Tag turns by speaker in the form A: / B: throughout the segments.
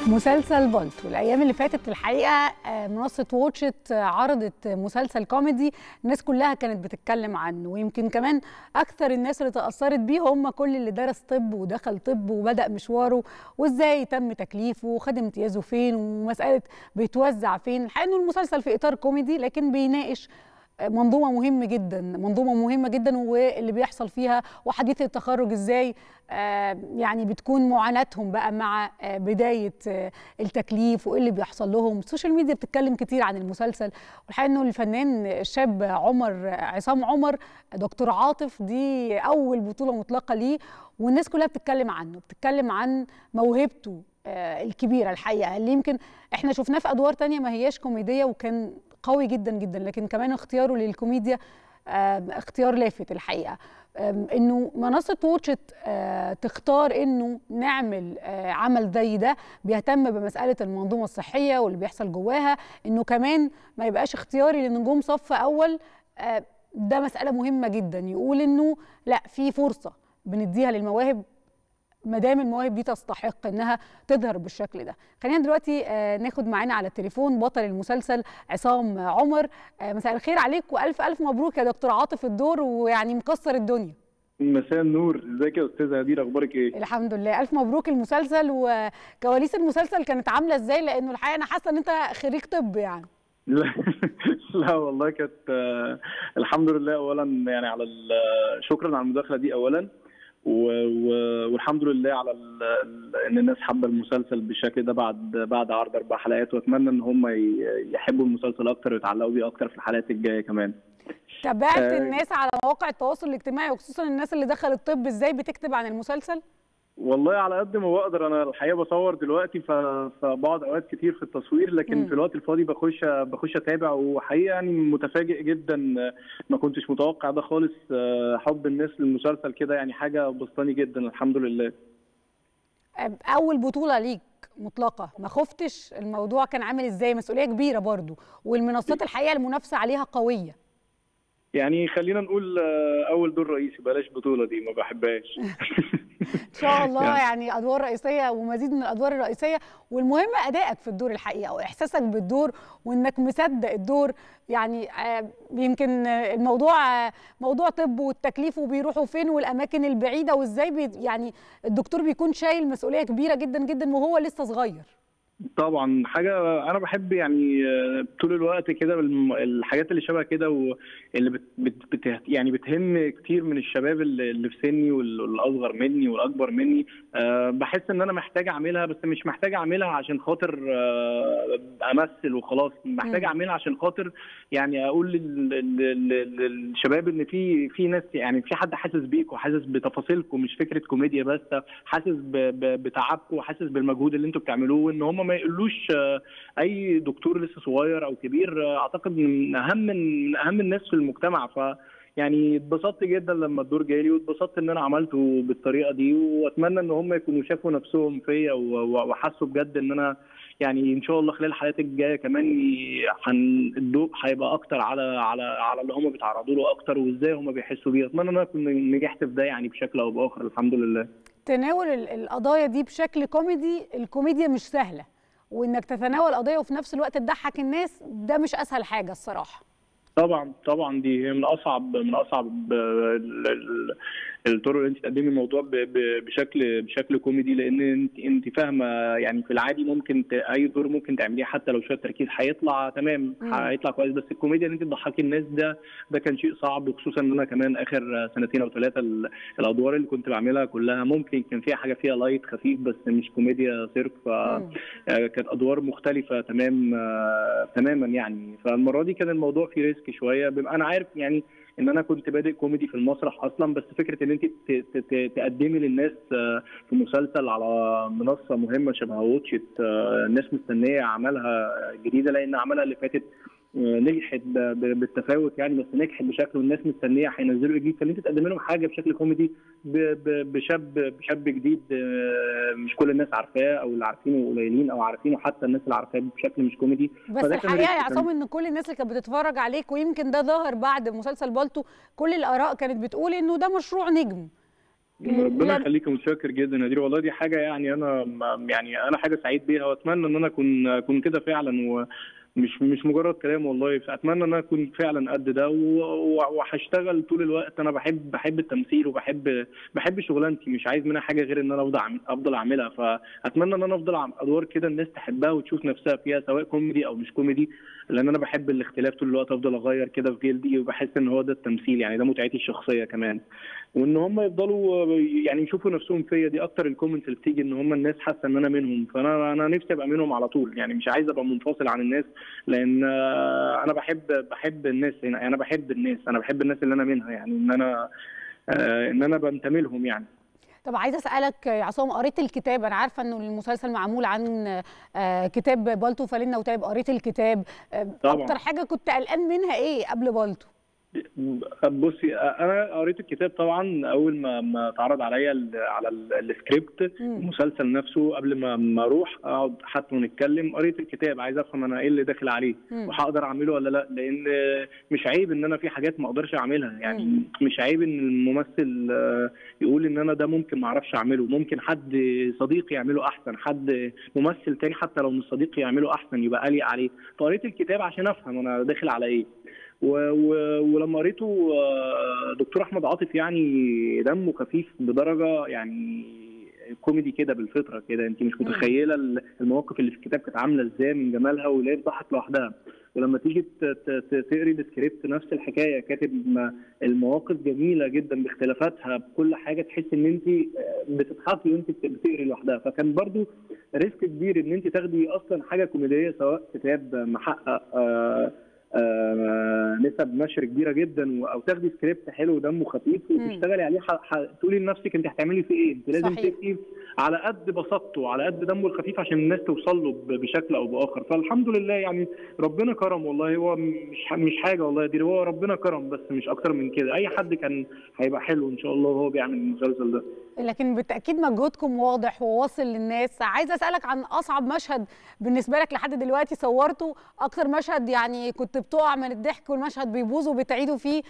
A: مسلسل بالطو الايام اللي فاتت الحقيقه منصه واتشت عرضت مسلسل كوميدي الناس كلها كانت بتتكلم عنه ويمكن كمان اكثر الناس اللي تاثرت بيه هم كل اللي درس طب ودخل طب وبدا مشواره وازاي تم تكليفه وخد امتيازه فين ومساله بيتوزع فين الحقيقه انه المسلسل في اطار كوميدي لكن بيناقش منظومه مهمه جدا منظومه مهمه جدا واللي بيحصل فيها وحديث التخرج ازاي يعني بتكون معاناتهم بقى مع بدايه التكليف وايه اللي بيحصل لهم السوشيال ميديا بتتكلم كتير عن المسلسل والحقيقه انه الفنان الشاب عمر عصام عمر دكتور عاطف دي اول بطوله مطلقه ليه والناس كلها بتتكلم عنه بتتكلم عن موهبته الكبيره الحقيقه اللي يمكن احنا شفناه في ادوار تانية ما هياش كوميديه وكان قوي جدا جدا لكن كمان اختياره للكوميديا اختيار لافت الحقيقه انه منصه واتشت تختار انه نعمل عمل زي ده بيهتم بمساله المنظومه الصحيه واللي بيحصل جواها انه كمان ما يبقاش اختياري لنجوم صف اول ده مساله مهمه جدا يقول انه لا في فرصه بنديها للمواهب ما دام المواهب دي تستحق انها تظهر بالشكل ده خلينا دلوقتي ناخد معانا على التليفون بطل المسلسل عصام عمر مساء الخير عليك والف الف مبروك يا دكتور عاطف الدور ويعني مكسر الدنيا
B: مساء النور ازيك يا استاذه هدير اخبارك ايه
A: الحمد لله الف مبروك المسلسل وكواليس المسلسل كانت عامله ازاي لانه الحقيقه انا حاسه ان انت خريج طب يعني
B: لا لا والله كانت الحمد لله اولا يعني على شكرا على المداخله دي اولا والحمد لله على ان الناس حابه المسلسل بالشكل ده بعد بعد عرض اربع حلقات واتمنى ان هم يحبوا المسلسل اكتر ويتعلقوا بيه اكتر في الحلقات الجايه كمان
A: تابعت آه الناس على مواقع التواصل الاجتماعي وخصوصا الناس اللي دخلت الطب ازاي بتكتب عن المسلسل
B: والله على قد ما بقدر انا الحقيقه بصور دلوقتي فبقعد اوقات كتير في التصوير لكن م. في الوقت الفاضي بخش بخش اتابع وحقيقه يعني متفاجئ جدا ما كنتش متوقع ده خالص حب الناس للمسلسل كده يعني حاجه بسطاني جدا الحمد لله
A: اول بطوله ليك مطلقه ما خفتش الموضوع كان عامل ازاي مسؤوليه كبيره برضو والمنصات الحقيقه المنافسه عليها قويه
B: يعني خلينا نقول اول دور رئيسي بلاش بطوله دي ما بحبهاش
A: ان شاء الله يعني. يعني ادوار رئيسيه ومزيد من الادوار الرئيسيه والمهم ادائك في الدور الحقيقه واحساسك بالدور وانك مصدق الدور يعني يمكن الموضوع موضوع طب والتكليف وبيروحوا فين والاماكن البعيده وازاي بي يعني الدكتور بيكون شايل مسؤوليه كبيره جدا جدا وهو لسه صغير
B: طبعا حاجه انا بحب يعني طول الوقت كده الحاجات اللي شبه كده واللي بت بت يعني بتهم كتير من الشباب اللي في سني والاصغر مني والاكبر مني أه بحس ان انا محتاج اعملها بس مش محتاج اعملها عشان خاطر أه امثل وخلاص محتاج اعملها عشان خاطر يعني اقول للشباب ان في في ناس يعني في حد حاسس بيكم حاسس بتفاصيلكم مش فكره كوميديا بس حاسس بتعبكم وحاسس بالمجهود اللي انتم بتعملوه وان هم ما يقولوش اي دكتور لسه صغير او كبير اعتقد من اهم من اهم الناس في المجتمع ف يعني اتبسطت جدا لما الدور جالي واتبسطت ان انا عملته بالطريقه دي واتمنى ان هم يكونوا شافوا نفسهم فيا وحسوا بجد ان انا يعني ان شاء الله خلال الحلقات الجايه كمان الضوء هيبقى اكتر على على على اللي هم بيتعرضوا له اكتر وازاي هم بيحسوا بيه اتمنى ان انا اكون نجحت في ده يعني بشكل او باخر الحمد لله
A: تناول القضايا دي بشكل كوميدي الكوميديا مش سهله وانك تتناول قضيه وفي نفس الوقت تضحك الناس ده مش اسهل حاجه الصراحه
B: طبعا طبعا دي من اصعب من اصعب الطرق اللي انت تقدمي الموضوع بشكل بشكل كوميدي لان انت انت فاهمه يعني في العادي ممكن اي دور ممكن تعمليه حتى لو شويه تركيز هيطلع تمام هيطلع كويس بس الكوميديا ان انت تضحكي الناس ده ده كان شيء صعب وخصوصا ان انا كمان اخر سنتين او ثلاثه الادوار اللي كنت بعملها كلها ممكن كان فيها حاجه فيها لايت خفيف بس مش كوميديا صرف فكانت ادوار مختلفه تمام تماما يعني فالمره دي كان الموضوع فيه ريسك شويه بيبقى انا عارف يعني ان انا كنت بادئ كوميدي في المسرح اصلا بس فكره ان انت تقدمي للناس في مسلسل على منصه مهمه شبه واتشت الناس مستنيه اعمالها جديده لان اعمالها اللي فاتت نجحت بالتفاوت يعني بس نجحت بشكل والناس مستنيه هينزلوا جديد فان انت تقدم لهم حاجه بشكل كوميدي بشاب بشاب جديد مش كل الناس عارفاه او اللي عارفينه قليلين او عارفينه حتى الناس اللي عارفاه بشكل مش كوميدي
A: بس الحقيقه يا عصام ان كل الناس اللي كانت بتتفرج عليك ويمكن ده ظهر بعد مسلسل بالطو كل الاراء كانت بتقول انه ده مشروع نجم
B: ربنا يخليك متشكر جدا يا نادر والله دي حاجه يعني انا يعني انا حاجه سعيد بيها واتمنى ان انا اكون اكون كده فعلا و مش مش مجرد كلام والله اتمنى ان انا اكون فعلا قد ده وهشتغل طول الوقت انا بحب بحب التمثيل وبحب بحب شغلانتي مش عايز منها حاجه غير ان انا افضل افضل اعملها فاتمنى ان انا افضل ادوار كده الناس تحبها وتشوف نفسها فيها سواء كوميدي او مش كوميدي لان انا بحب الاختلاف طول الوقت افضل اغير كده في جلدي وبحس ان هو ده التمثيل يعني ده متعتي الشخصيه كمان وان هم يفضلوا يعني يشوفوا نفسهم فيا دي اكتر الكومنتس اللي بتيجي ان هم الناس حاسه ان انا منهم فانا انا نفسي ابقى منهم على طول يعني مش عايز ابقى منفصل عن الناس لان انا بحب بحب الناس يعني انا بحب الناس انا بحب الناس اللي انا منها يعني ان انا ان انا بنتمي لهم يعني
A: طب عايزه اسالك يا عصام قريت الكتاب انا عارفه انه المسلسل معمول عن كتاب بالتو فالينا وتايب قريت الكتاب
B: طبعا.
A: اكتر حاجه كنت قلقان منها ايه قبل بالتو
B: بصي انا قريت الكتاب طبعا اول ما ما اتعرض عليا على السكريبت المسلسل نفسه قبل ما ما اروح اقعد حتى ونتكلم قريت الكتاب عايز افهم انا ايه اللي داخل عليه وهقدر اعمله ولا لا لان مش عيب ان انا في حاجات ما اقدرش اعملها يعني مم. مش عيب ان الممثل يقول ان انا ده ممكن ما اعرفش اعمله ممكن حد صديقي يعمله احسن حد ممثل تاني حتى لو مش صديقي يعمله احسن يبقى قلق عليه فقريت الكتاب عشان افهم انا داخل على ايه و و ولما قريته دكتور احمد عاطف يعني دمه خفيف بدرجه يعني كوميدي كده بالفطره كده انت مش متخيله المواقف اللي في الكتاب كانت عامله ازاي من جمالها ولا بتضحك لوحدها ولما تيجي تقري السكريبت نفس الحكايه كاتب المواقف جميله جدا باختلافاتها بكل حاجه تحس ان انت بتضحكي وانت بتقري لوحدها فكان برضو ريسك كبير ان انت تاخدي اصلا حاجه كوميديه سواء كتاب محقق آه آه نسب نشر كبيره جدا او تاخدي سكريبت حلو ودمه خفيف وتشتغلي عليه تقولي لنفسك انت هتعملي فيه ايه؟ انت لازم تكتبي على قد بساطته على قد دمه الخفيف عشان الناس توصل له بشكل او باخر فالحمد لله يعني ربنا كرم والله هو مش مش حاجه والله دي هو ربنا كرم بس مش اكتر من كده اي حد كان هيبقى حلو ان شاء الله وهو بيعمل المسلسل ده
A: لكن بالتاكيد مجهودكم واضح وواصل للناس عايزه اسالك عن اصعب مشهد بالنسبه لك لحد دلوقتي صورته اكتر مشهد يعني كنت بتقع من الضحك والمشهد بيبوظ وبتعيدوا فيه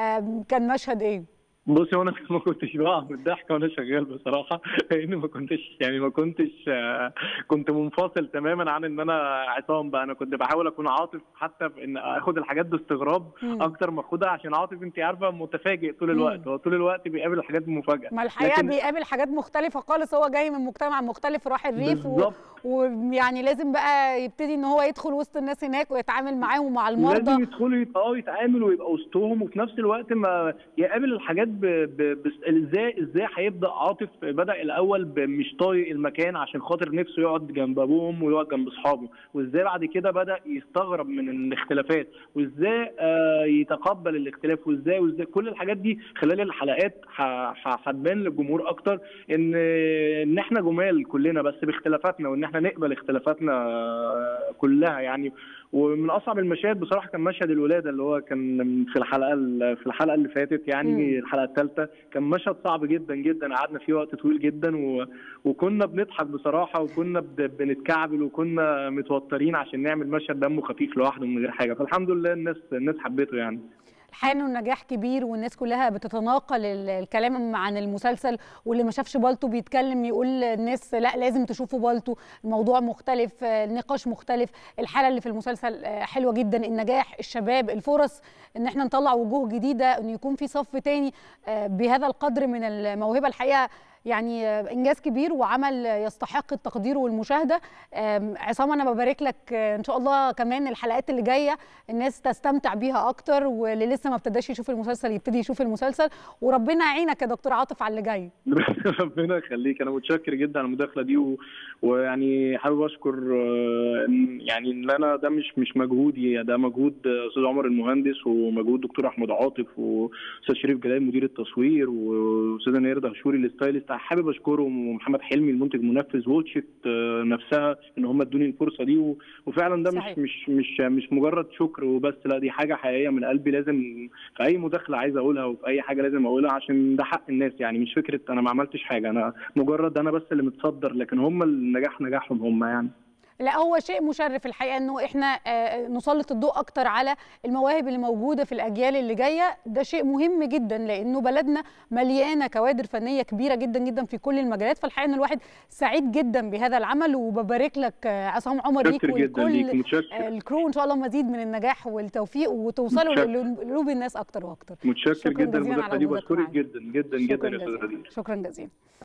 A: كان مشهد ايه
B: بصي وانا ما كنتش بقع من الضحك وانا شغال بصراحه لان ما كنتش يعني ما كنتش كنت منفصل تماما عن ان انا عصام بقى انا كنت بحاول اكون عاطف حتى في ان اخد الحاجات باستغراب اكتر ما اخدها عشان عاطف انت عارفه متفاجئ طول الوقت هو طول الوقت بيقابل الحاجات مفاجاه
A: ما الحقيقه لكن... بيقابل حاجات مختلفه خالص هو جاي من مجتمع مختلف راح الريف و... ويعني لازم بقى يبتدي ان هو يدخل وسط الناس هناك ويتعامل معاهم ومع المرضى
B: لازم يدخلوا اه يتعامل ويبقى وسطهم وفي نفس الوقت ما يقابل الحاجات ب... ب... ازاي ازاي هيبدا عاطف بدا الاول مش طايق المكان عشان خاطر نفسه يقعد جنب ابوهم ويقعد جنب اصحابه وازاي بعد كده بدا يستغرب من الاختلافات وازاي آه يتقبل الاختلاف وازاي وازاي كل الحاجات دي خلال الحلقات هتبان للجمهور اكتر ان ان احنا جمال كلنا بس باختلافاتنا وان احنا نقبل اختلافاتنا كلها يعني ومن اصعب المشاهد بصراحه كان مشهد الولاده اللي هو كان في الحلقه في الحلقه اللي فاتت يعني مم. الحلقه الثالثه كان مشهد صعب جدا جدا قعدنا فيه وقت طويل جدا و... وكنا بنضحك بصراحه وكنا بنتكعبل وكنا متوترين عشان نعمل مشهد دمه خفيف لوحده من غير حاجه فالحمد لله الناس الناس حبيته يعني
A: الحقيقه انه النجاح كبير والناس كلها بتتناقل الكلام عن المسلسل واللي ما شافش بالتو بيتكلم يقول للناس لا لازم تشوفوا بالتو الموضوع مختلف النقاش مختلف الحاله اللي في المسلسل حلوه جدا النجاح الشباب الفرص ان احنا نطلع وجوه جديده ان يكون في صف تاني بهذا القدر من الموهبه الحقيقه يعني انجاز كبير وعمل يستحق التقدير والمشاهده عصام انا ببارك لك ان شاء الله كمان الحلقات اللي جايه الناس تستمتع بيها اكتر واللي لسه ما ابتداش يشوف المسلسل يبتدي يشوف المسلسل وربنا يعينك يا دكتور عاطف على اللي جاي
B: ربنا يخليك انا متشكر جدا على المداخله دي و... ويعني حابب اشكر يعني ان انا ده مش مش مجهودي ده مجهود استاذ عمر المهندس ومجهود دكتور احمد عاطف واستاذ شريف جلال مدير التصوير واستاذه نيرده هشوري الستايلست حابب اشكرهم ومحمد حلمي المنتج المنفذ ووتشت نفسها ان هم ادوني الفرصه دي وفعلا ده صحيح. مش مش مش مش مجرد شكر وبس لا دي حاجه حقيقيه من قلبي لازم في اي مداخله عايز اقولها وفي اي حاجه لازم اقولها عشان ده حق الناس يعني مش فكره انا ما عملتش حاجه انا مجرد انا بس اللي متصدر لكن هم النجاح نجاحهم هم يعني
A: لا هو شيء مشرف الحقيقه انه احنا نسلط الضوء اكتر على المواهب اللي موجوده في الاجيال اللي جايه ده شيء مهم جدا لانه بلدنا مليانه كوادر فنيه كبيره جدا جدا في كل المجالات فالحقيقه ان الواحد سعيد جدا بهذا العمل وببارك لك عصام عمر ليك
B: ولكل
A: الكرو ان شاء الله مزيد من النجاح والتوفيق وتوصلوا لقلوب الناس اكتر واكتر
B: متشكر جدا المداخله دي بشكرك جدا جدا جدا
A: شكرا جزيلا